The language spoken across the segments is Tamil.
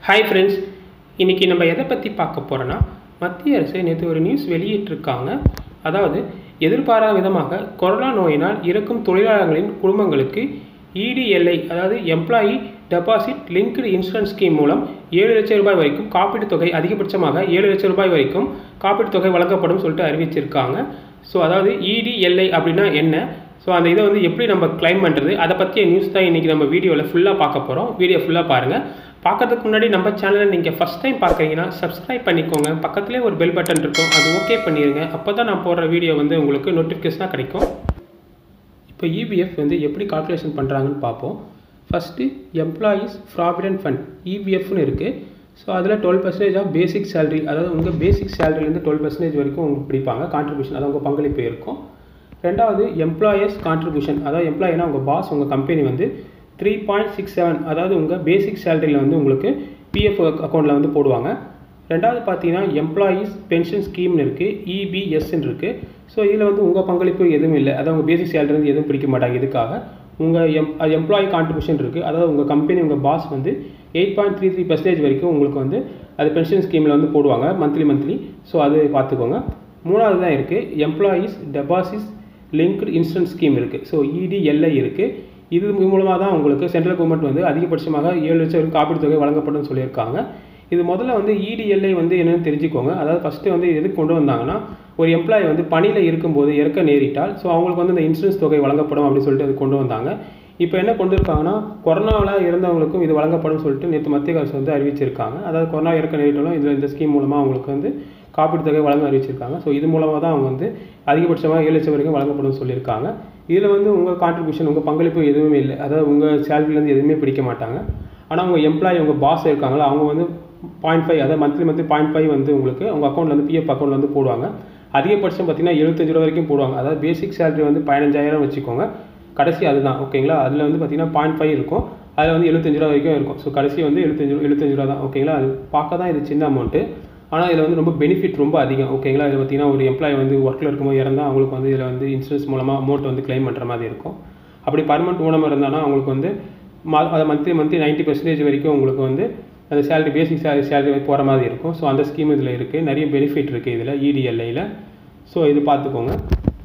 ஹாய் ஃப்ரெண்ட்ஸ் இன்றைக்கி நம்ம எதை பற்றி பார்க்க போகிறோன்னா மத்திய அரசு நேற்று ஒரு நியூஸ் வெளியிட்டிருக்காங்க அதாவது எதிர்பாராத விதமாக கொரோனா நோயினால் இறக்கும் தொழிலாளர்களின் குடும்பங்களுக்கு இடிஎல்ஐ அதாவது employee deposit linked insurance scheme மூலம் ஏழு லட்சம் ரூபாய் வரைக்கும் காப்பீட்டுத் தொகை அதிகபட்சமாக ஏழு லட்சம் ரூபாய் வரைக்கும் காப்பீட்டுத் தொகை வழங்கப்படும் சொல்லிட்டு அறிவிச்சிருக்காங்க ஸோ அதாவது இடிஎல்ஐ அப்படின்னா என்ன ஸோ அந்த இதை வந்து எப்படி நம்ம கிளைம் பண்ணுறது அதை பற்றிய நியூஸ் தான் இன்றைக்கி நம்ம வீடியோவில் ஃபுல்லாக பார்க்க போகிறோம் வீடியோ ஃபுல்லாக பாருங்கள் பார்க்கறதுக்கு முன்னாடி நம்ம சேனலை நீங்கள் ஃபஸ்ட் டைம் பார்க்குறீங்கன்னா சப்ஸ்கிரைப் பண்ணிக்கோங்க பக்கத்துலேயே ஒரு பெல் பட்டன் இருக்கும் அது ஓகே பண்ணிடுங்க அப்போ தான் நான் போடுற வீடியோ வந்து உங்களுக்கு நோட்டிஃபிகேஷனாக கிடைக்கும் இப்போ இபிஎஃப் வந்து எப்படி கால்குலேஷன் பண்ணுறாங்கன்னு பார்ப்போம் ஃபஸ்ட்டு எம்ப்ளாயீஸ் ப்ராவிடென்ட் ஃபண்ட் இபிஎஃப்னு இருக்குது ஸோ அதில் twelve percentage of basic salary அதாவது உங்கள் பேசிக் சேலரிலேருந்து டுவெல் பர்சன்டேஜ் வரைக்கும் உங்களுக்கு பிடிப்பாங்க கான்ட்ரிபியூஷன் அதாவது உங்கள் பங்களிப்பு இருக்கும் ரெண்டாவது எம்ப்ளாயர்ஸ் கான்ட்ரிபியூஷன் அதாவது எம்ப்ளாயினா உங்கள் பாஸ் உங்கள் கம்பெனி வந்து த்ரீ பாயிண்ட் சிக்ஸ் செவன் அதாவது உங்கள் பேசிக் சேலரியில் வந்து உங்களுக்கு பிஎஃப் அக்கௌண்ட்டில் வந்து போடுவாங்க ரெண்டாவது பார்த்தீங்கன்னா எம்ப்ளாயீஸ் பென்ஷன் ஸ்கீம்னு இருக்குது இபிஎஸ்ன்னு இருக்குது ஸோ இதில் வந்து உங்கள் பங்களிப்பு எதுவும் இல்லை அதாவது உங்கள் பேசிக் சேலரி வந்து எதுவும் பிடிக்க மாட்டாங்க இதுக்காக உங்கள் எம் எம்ப்ளாயி கான்ட்ரிபியூஷன் இருக்குது அதாவது உங்கள் கம்பெனி உங்கள் பாஸ் வந்து eight point three three percentage வரைக்கும் உங்களுக்கு வந்து அது பென்ஷன் ஸ்கீமில் வந்து போடுவாங்க மந்த்லி மந்த்லி ஸோ அது பார்த்துக்கோங்க மூணாவது தான் இருக்குது employees deposits linked insurance scheme இருக்குது ஸோ இடிஎல்ஐ இருக்குது இது மூலமாக தான் உங்களுக்கு சென்ட்ரல் கவர்மெண்ட் வந்து அதிகபட்சமாக ஏழு லட்சம் வரைக்கும் காப்பீடு தொகை வழங்கப்படும் சொல்லியிருக்காங்க இது முதல்ல வந்து இடிஎல்ஐ வந்து என்னென்னு தெரிஞ்சுக்கோங்க அதாவது ஃபஸ்ட்டு வந்து எதுக்கு கொண்டு வந்தாங்கன்னா ஒரு எம்ப்ளாயி வந்து பணியில் இருக்கும்போது இறக்க நேரிட்டால் ஸோ அவங்களுக்கு வந்து இந்த இன்சூரன்ஸ் தொகை வழங்கப்படும் அப்படின்னு சொல்லிட்டு அது கொண்டு வந்தாங்க இப்போ என்ன கொண்டு இருக்காங்கன்னா கொரோனாவில் இறந்தவங்களுக்கும் இது வழங்கப்படும் சொல்லிட்டு நேற்று மத்திய அரசு வந்து அறிவிச்சிருக்காங்க அதாவது கொரோனா இறக்க நேரிட்டாலும் இதில் இந்த ஸ்கீம் மூலமாக அவங்களுக்கு வந்து காப்பீட்டு தொகை வழங்க அறிவிச்சிருக்காங்க ஸோ இது மூலமாக தான் அவங்க வந்து அதிகபட்சமாக ஏழு லட்சம் வரைக்கும் வழங்கப்படும் சொல்லியிருக்காங்க இதில் வந்து உங்கள் கான்ட்ரிபியூஷன் உங்கள் பங்களிப்பு எதுவுமே இல்லை அதாவது உங்கள் சேலரிலேருந்து எதுவுமே பிடிக்க மாட்டாங்க ஆனால் உங்கள் எம்ப்ளாயி உங்கள் பாஸ் இருக்காங்களா அவங்க வந்து பாயிண்ட் ஃபைவ் அதாவது மந்த்லி மந்த்லி பாயிண்ட் ஃபைவ் வந்து உங்களுக்கு உங்கள் அக்கௌண்ட்டில் வந்து பிஎஃப் அக்கௌண்ட்டில் வந்து போடுவாங்க அதிகபட்சம் பார்த்தீங்கன்னா எழுபத்தஞ்சு ரூபா வரைக்கும் போடுவாங்க அதாவது பேசிக் சேலரி வந்து பதினஞ்சாயிரம் வச்சுக்கோங்க கடைசி அதுதான் ஓகேங்களா அதில் வந்து பார்த்தீங்கன்னா பாயிண்ட் ஃபைவ் இருக்கும் அதில் வந்து எழுபத்தஞ்சு ரூபா வரைக்கும் இருக்கும் ஸோ கடைசி வந்து எழுபத்தஞ்சு எழுபத்தஞ்சு ரூபா தான் ஓகேங்களா அது பார்க்க தான் இது சின்ன அமௌண்ட்டு ஆனால் இதில் வந்து ரொம்ப பெனிஃபிட் ரொம்ப அதிகம் ஓகேங்களா இதில் பார்த்தீங்கன்னா ஒரு எம்ப்ளாயி வந்து ஒர்க்கில் இருக்கும்போது இறந்தால் அவங்களுக்கு வந்து இதில் வந்து இன்சூரன்ஸ் மூலமாக அமௌண்ட் வந்து கிளைம் பண்ணுற மாதிரி இருக்கும் அப்படி பர்மனெண்ட் ஊனமாக இருந்தாலும் அவங்களுக்கு வந்து மா அதை மந்த்லி மந்த்லி நைன்ட்டி பர்சன்டேஜ் வரைக்கும் உங்களுக்கு வந்து அந்த சேலரி பேசிக் சேலரி சேலரி போகிற மாதிரி இருக்கும் ஸோ அந்த ஸ்கீம் இதில் இருக்குது நிறைய பெனிஃபிட் இருக்குது இதில் இடிஎல்ஐயில் ஸோ இது பார்த்துக்கோங்க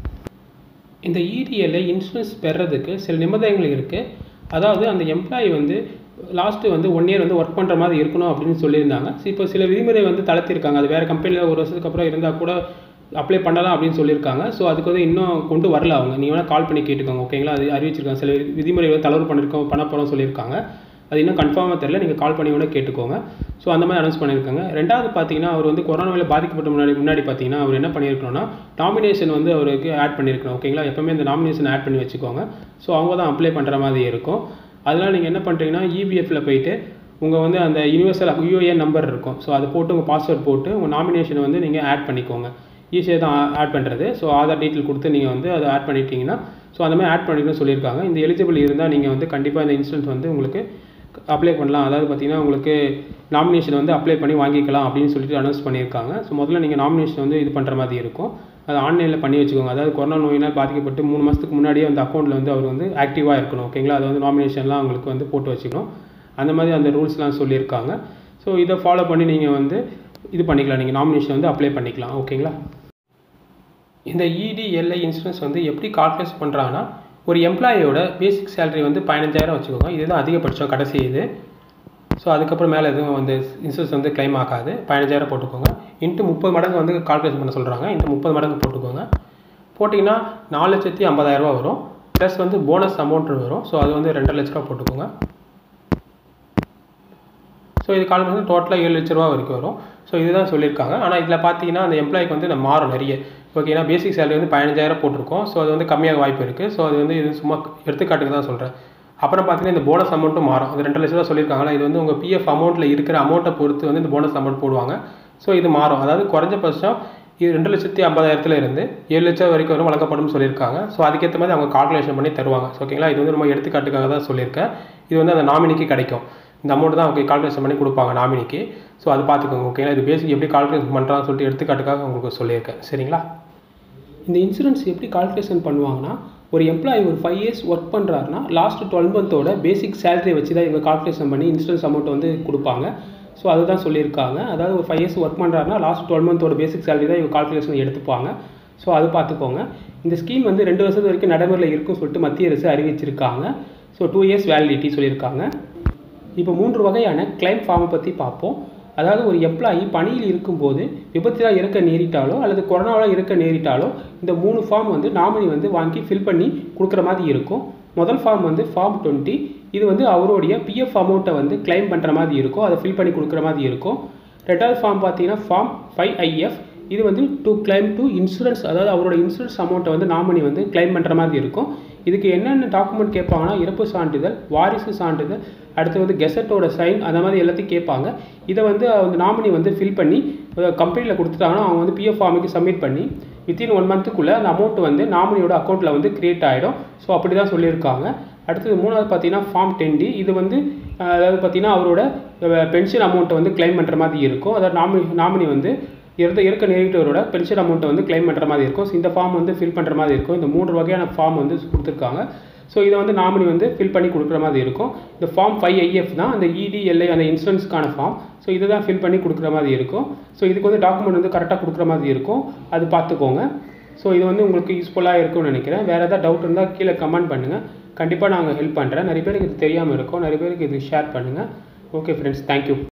இந்த இடிஎல்ஐ இன்சூரன்ஸ் பெறதுக்கு சில நிபந்தனைகள் இருக்குது அதாவது அந்த எம்ப்ளாயி வந்து லாஸ்ட்டு வந்து ஒன் இயர் வந்து ஒர்க் பண்ணுற மாதிரி இருக்கணும் அப்படின்னு சொல்லியிருந்தாங்க இப்போ சில விதிமுறை வந்து தளர்த்திருக்காங்க அது வேறு கம்பெனியில் ஒரு வருஷத்துக்கு அப்புறம் இருந்தால் கூட அப்ளை பண்ணலாம் அப்படின்னு சொல்லியிருக்காங்க ஸோ அதுக்கு வந்து இன்னும் கொண்டு வரல அவங்க நீங்கள் வேணால் கால் பண்ணி கேட்டுக்கோங்க ஓகேங்களா அது அறிவிச்சிருக்காங்க சில விதிமுறைகள் தளர்வு பண்ணியிருக்கோம் பண்ண போகிறோம் சொல்லியிருக்காங்க அது இன்னும் கன்ஃபார்மாக தெரியல நீங்கள் கால் பண்ணி கூட கேட்டுக்கோங்க ஸோ அந்த மாதிரி அனௌன்ஸ் பண்ணியிருக்காங்க ரெண்டாவது பார்த்தீங்கன்னா அவர் வந்து கொரோனாவில் பாதிக்கப்பட்ட முன்னாடி முன்னாடி பார்த்தீங்கன்னா அவர் என்ன பண்ணியிருக்கணும்னா நாமினேஷன் வந்து அவருக்கு ஆட் பண்ணியிருக்கணும் ஓகேங்களா எப்பவுமே இந்த நாமினேஷன் ஆட் பண்ணி வச்சுக்கோங்க ஸோ அவங்க தான் அப்ளை பண்ணுற மாதிரி இருக்கும் அதனால் நீங்கள் என்ன பண்ணுறீங்கன்னா இபிஎஃப்பில் போயிட்டு உங்கள் வந்து அந்த யூனிவர்சல் யூஏஎன் நம்பர் இருக்கும் ஸோ அதை போட்டு உங்கள் பாஸ்வேர்ட் போட்டு உங்கள் நாமினேஷனை வந்து நீங்கள் ஆட் பண்ணிக்கோங்க ஈஸியாக தான் ஆட் பண்ணுறது ஸோ ஆதார் டீட்டெயில் கொடுத்து நீங்கள் வந்து அதை ஆட் பண்ணிட்டீங்கன்னா ஸோ அந்த மாதிரி ஆட் பண்ணிக்கணும்னு சொல்லியிருக்காங்க இந்த எலிஜிபிள் இருந்தால் நீங்கள் வந்து கண்டிப்பாக இந்த இன்சூரன்ஸ் வந்து உங்களுக்கு அப்ளை பண்ணலாம் அதாவது பார்த்தீங்கன்னா உங்களுக்கு நாமினேஷன் வந்து அப்ளை பண்ணி வாங்கிக்கலாம் அப்படின்னு சொல்லிட்டு அனௌன்ஸ் பண்ணியிருக்காங்க ஸோ முதல்ல நீங்கள் நாமினேஷன் வந்து இது பண்ணுற மாதிரி இருக்கும் அது ஆன்லைனில் பண்ணி வச்சுக்கோங்க அதாவது கொரோனா நோயினால் பாதிக்கப்பட்டு மூணு மாதத்துக்கு முன்னாடியே அந்த அக்கௌண்ட்டில் வந்து அவர் வந்து ஆக்டிவாக இருக்கணும் ஓகேங்களா அது வந்து நாமினேஷன்லாம் அவங்களுக்கு வந்து போட்டு வச்சுக்கணும் அந்த மாதிரி அந்த ரூல்ஸ்லாம் சொல்லியிருக்காங்க ஸோ இதை ஃபாலோ பண்ணி நீங்கள் வந்து இது பண்ணிக்கலாம் நீங்கள் நாமினேஷன் வந்து அப்ளை பண்ணிக்கலாம் ஓகேங்களா இந்த இடிஎல்ஐ இன்சூரன்ஸ் வந்து எப்படி கால்குலேட் பண்ணுறாங்கன்னா ஒரு எம்ப்ளாயியோட பேசிக் சேலரி வந்து பதினஞ்சாயிரம் வச்சுக்கோங்க இதுதான் அதிகபட்சம் கடைசி இது ஸோ அதுக்கப்புறம் மேலே எதுவும் வந்து இன்சூரன்ஸ் வந்து கிளைம் ஆகாது பதினஞ்சாயிரம் போட்டுக்கோங்க இன்ட்டு முப்பது மடங்கு வந்து கால்குலேஷன் பண்ண சொல்கிறாங்க இன்ட்டு முப்பது மடங்கு போட்டுக்கோங்க போட்டிங்கன்னா நாலு லட்சத்தி ஐம்பதாயிரரூபா வரும் ப்ளஸ் வந்து போனஸ் அமௌண்ட் வரும் ஸோ அது வந்து ரெண்டரை லட்ச ரூபா போட்டுக்கோங்க ஸோ இது கால் பண்ணி டோட்டலாக ஏழு லட்ச ரூபா வரைக்கும் வரும் ஸோ இதுதான் சொல்லியிருக்காங்க ஆனால் இதில் பார்த்தீங்கன்னா அந்த எம்ப்ளாய்க்கு வந்து நம்ம மாறும் நிறைய ஓகேனா பேசிக் சேலரி வந்து பதினஞ்சாயிரம் போட்டிருக்கோம் ஸோ அது வந்து கம்மியாக வாய்ப்பு இருக்குது ஸோ அது வந்து இது சும்மா எடுத்துக்காட்டுக்கு தான் சொல்கிறேன் அப்புறம் பார்த்தீங்கன்னா இந்த போனஸ் அமௌண்ட்டும் மாறும் அது ரெண்டு லட்ச ரூபா சொல்லியிருக்காங்களா இது வந்து உங்கள் பிஎஃப் அமௌண்ட்டில் இருக்கிற அமௌண்ட்டை பொறுத்து வந்து இந்த போனஸ் அமௌண்ட் போடுவாங்க ஸோ இது மாறும் அதாவது குறைஞ்சபட்சம் இது ரெண்டு லட்சத்தி ஐம்பதாயிரத்துல இருந்து ஏழு லட்சம் வரைக்கும் வரும் வழங்கப்படும் சொல்லியிருக்காங்க ஸோ அதுக்கேற்ற மாதிரி அவங்க கால்குலேஷன் பண்ணி தருவாங்க ஸோ ஓகேங்களா இது வந்து ரொம்ப எடுத்துக்காட்டுக்காக தான் சொல்லியிருக்கேன் இது வந்து அந்த நாமினிக்கு கிடைக்கும் இந்த அமௌண்ட் தான் அவங்க கால்குலேஷன் பண்ணி கொடுப்பாங்க நாமினிக்கு ஸோ அது பார்த்துக்கோங்க ஓகேங்களா இது பேசிக் எப்படி கால்குலேஷன் பண்ணுறான்னு சொல்லிட்டு எடுத்துக்காட்டுக்காக உங்களுக்கு சொல்லியிருக்கேன் சரிங்களா இந்த இன்சூரன்ஸ் எப்படி கால்குலேஷன் பண்ணுவாங்கன்னா ஒரு எம்ப்ளாயி ஒரு ஃபைவ் இயர்ஸ் ஒர்க் பண்ணுறாருன்னா லாஸ்ட் டுவெல் மந்தோட பேசிக் சேலரியை வச்சு தான் இவங்க கால்குலேஷன் பண்ணி இன்சூரன்ஸ் அமௌண்ட் வந்து கொடுப்பாங்க ஸோ அதுதான் சொல்லியிருக்காங்க அதாவது ஒரு ஃபைவ் இயர்ஸ் ஒர்க் பண்ணுறாருன்னா லாஸ்ட் டுவெல் மந்தோட பேசிக் சேலரி தான் இவங்க கால்குலேஷன் எடுத்துப்பாங்க ஸோ அது பார்த்துக்கோங்க இந்த ஸ்கீம் வந்து ரெண்டு வருஷத்து வரைக்கும் நடைமுறையில் இருக்கும்னு சொல்லிட்டு மத்திய அரசு அறிவிச்சிருக்காங்க ஸோ டூ இயர்ஸ் வேலிடிட்டி சொல்லியிருக்காங்க இப்போ மூன்று வகையான கிளைம் ஃபார்மை பற்றி பார்ப்போம் அதாவது ஒரு எம்ப்ளாயி பணியில் இருக்கும்போது விபத்தில் இறக்க நேரிட்டாலோ அல்லது கொரோனாவில் இறக்க நேரிட்டாலோ இந்த மூணு ஃபார்ம் வந்து நாமினி வந்து வாங்கி ஃபில் பண்ணி கொடுக்குற மாதிரி இருக்கும் முதல் ஃபார்ம் வந்து ஃபார்ம் டுவெண்ட்டி இது வந்து அவருடைய பிஎஃப் அமௌண்ட்டை வந்து கிளைம் பண்ணுற மாதிரி இருக்கும் அதை ஃபில் பண்ணி கொடுக்குற மாதிரி இருக்கும் ரெண்டாவது ஃபார்ம் பார்த்தீங்கன்னா ஃபார்ம் ஃபைவ் ஐஎஃப் இது வந்து டு கிளைம் டு இன்சூரன்ஸ் அதாவது அவரோட இன்சூரன்ஸ் அமௌண்ட்டை வந்து நாமினி வந்து கிளைம் பண்ணுற மாதிரி இருக்கும் இதுக்கு என்னென்ன டாக்குமெண்ட் கேட்பாங்கன்னா இறப்பு சான்றிதழ் வாரிசு சான்றிதழ் அடுத்து வந்து கெசட்டோட சைன் அந்த மாதிரி எல்லாத்தையும் கேட்பாங்க இதை வந்து அந்த நாமினி வந்து ஃபில் பண்ணி கம்பெனியில் கொடுத்துட்டாங்கன்னா அவங்க வந்து பிஎஃப் ஃபார்முக்கு சப்மிட் பண்ணி வித்தின் ஒன் மந்த்துக்குள்ளே அந்த அமௌண்ட் வந்து நாமினியோட அக்கௌண்ட்டில் வந்து கிரியேட் ஆகிடும் ஸோ அப்படி தான் சொல்லியிருக்காங்க அடுத்தது மூணாவது பார்த்தீங்கன்னா ஃபார்ம் டென் டி இது வந்து அதாவது பார்த்தீங்கன்னா அவரோட பென்ஷன் அமௌண்ட்டை வந்து கிளைம் பண்ணுற மாதிரி இருக்கும் அதாவது நாமினி நாமினி வந்து இறந்த இறக்க நேரிட்டவரோட பென்ஷன் அமௌண்ட்டை வந்து கிளைம் பண்ணுற மாதிரி இருக்கும் ஸோ இந்த ஃபார்ம் வந்து ஃபில் பண்ணுற மாதிரி இருக்கும் இந்த மூன்று வகையான ஃபார்ம் வந்து கொடுத்துருக்காங்க ஸோ இதை வந்து நாமினி வந்து ஃபில் பண்ணி கொடுக்குற மாதிரி இருக்கும் இந்த ஃபார்ம் ஃபைவ் ஐஎஃப் தான் அந்த இடிஎல்ஐ அந்த இன்சூரன்ஸ்க்கான ஃபார்ம் ஸோ இதை தான் ஃபில் பண்ணி கொடுக்குற மாதிரி இருக்கும் ஸோ இதுக்கு வந்து டாக்குமெண்ட் வந்து கரெக்டாக கொடுக்குற மாதிரி இருக்கும் அது பார்த்துக்கோங்க ஸோ இது வந்து உங்களுக்கு யூஸ்ஃபுல்லாக இருக்கும்னு நினைக்கிறேன் வேறு ஏதாவது டவுட் இருந்தால் கீழே கமெண்ட் பண்ணுங்கள் கண்டிப்பாக நாங்கள் ஹெல்ப் பண்ணுறேன் நிறைய பேருக்கு இது தெரியாமல் இருக்கும் நிறைய பேருக்கு இது ஷேர் பண்ணுங்கள் ஓகே ஃப்ரெண்ட்ஸ் தேங்க்யூ